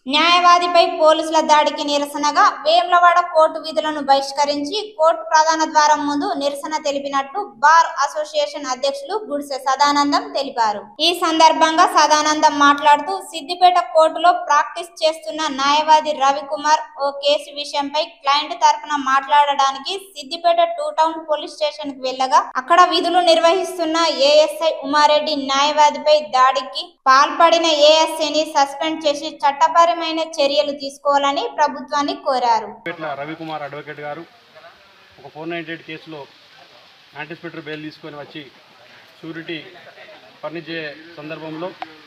న్యాయవాదిపై పోలీసుల దాడికి నిరసనగా వేములవాడ కోర్టు విధులను బహిష్కరించి కోర్టు ప్రధాన ద్వారం ముందు నిరసన తెలిపినట్లు బార్ అసోసియేషన్ అధ్యక్షులు గుడిసె సదానందం తెలిపారు ఈ సందర్భంగా సదానందం మాట్లాడుతూ సిద్దిపేట కోర్టులో ప్రాక్టీస్ చేస్తున్న న్యాయవాది రవికుమార్ ఓ కేసు విషయంపై క్లయింట్ తరపున మాట్లాడడానికి Siddipet two town police station కి వెళ్ళగా అక్కడ విధులు నిర్వహిస్తున్న ఏఎస్ఐ ఉమారెడ్డి న్యాయవాదిపై దాడికి పాల్పడిన ఏఎస్ఐని సస్పెండ్ చేసి చట్టపరమైన చర్యలు తీసుకోవాలని ప్రభుత్వాన్ని కోరారు పేట్ల రవికుమార్ అడ్వకేట్ గారు ఒక ఫోర్ నైంటీ ఎయిట్ కేసులో యాంటిసిపేటరీ బెయిల్ తీసుకొని వచ్చి షూరిటీ ఫర్నిచ్ చేసే సందర్భంలో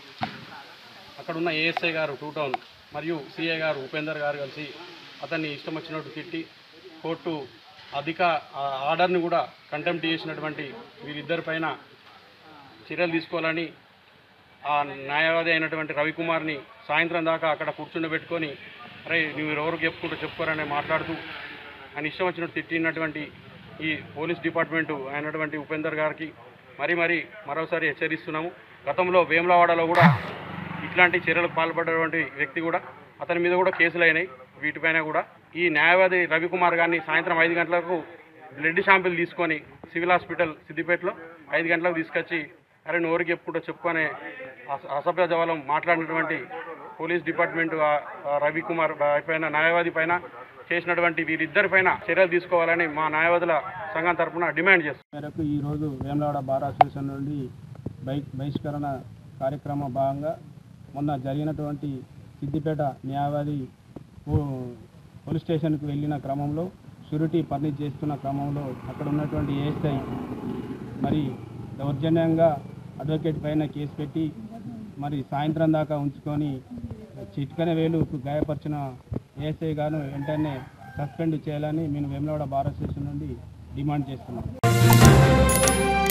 అక్కడ ఉన్న ఏఎస్ఐ గారు టూ టౌన్ మరియు సిఐ గారు ఉపేందర్ గారు కలిసి అతన్ని ఇష్టం వచ్చినట్టు తిట్టి కోర్టు అధిక ఆ ఆర్డర్ని కూడా కంటెంప్ట్ చేసినటువంటి వీరిద్దరిపైన చర్యలు తీసుకోవాలని ఆ న్యాయవాది అయినటువంటి రవికుమార్ని సాయంత్రం దాకా అక్కడ కూర్చుండబెట్టుకొని అరే నువ్వు ఎవరికి చెప్పుకుంటూ చెప్పుకోరని మాట్లాడుతూ ఆయన ఇష్టం వచ్చినట్టు తిట్టినటువంటి ఈ పోలీస్ డిపార్ట్మెంటు అయినటువంటి ఉపేందర్ గారికి మరీ మరీ మరోసారి హెచ్చరిస్తున్నాము గతంలో వేములవాడలో కూడా ఇట్లాంటి చర్యలకు పాల్పడినటువంటి వ్యక్తి కూడా అతని మీద కూడా కేసులు అయినాయి వీటిపైన కూడా ఈ న్యాయవాది రవికుమార్ గారిని సాయంత్రం ఐదు గంటలకు బ్లడ్ శాంపిల్ తీసుకొని సివిల్ హాస్పిటల్ సిద్దిపేటలో ఐదు గంటలకు తీసుకొచ్చి అరే నువ్వు ఎవరికి చెప్పుకుంటూ చెప్పుకొని అస- అసభ్య జవాలం మాట్లాడినటువంటి పోలీస్ డిపార్ట్మెంట్ ఆ- ఆ రవికుమార్ పైన న్యాయవాది పైన చేసినటువంటి వీరిద్దరి పైన చర్యలు తీసుకోవాలని మా న్యాయవాదుల సంఘం తరపున డిమాండ్ చేస్తున్నాం మేరకు ఈరోజు వేములవాడ బార్ అసోసియేషన్ నుండి బై బహిష్కరణ కార్యక్రమ భాగంగా మొన్న జరిగినటువంటి సిద్దిపేట న్యాయవాది పో- పోలీస్ స్టేషన్కి వెళ్ళిన క్రమంలో షూరిటీ పర్నిచ్ చేస్తున్న క్రమంలో అక్కడ ఉన్నటువంటి ఏఎస్ఐ మరి దౌర్జన్యంగా అడ్వకేట్ పైన కేసు పెట్టి మరి సాయంత్రం దాకా ఉంచుకొని చిట్కన వేలుకు గాయపరిచిన ఏఎస్ఐ గారు వెంటనే సస్పెండ్ చేయాలని మేము వేములవాడ బార్ అసోసియేషన్ నుండి డిమాండ్ చేస్తున్నాం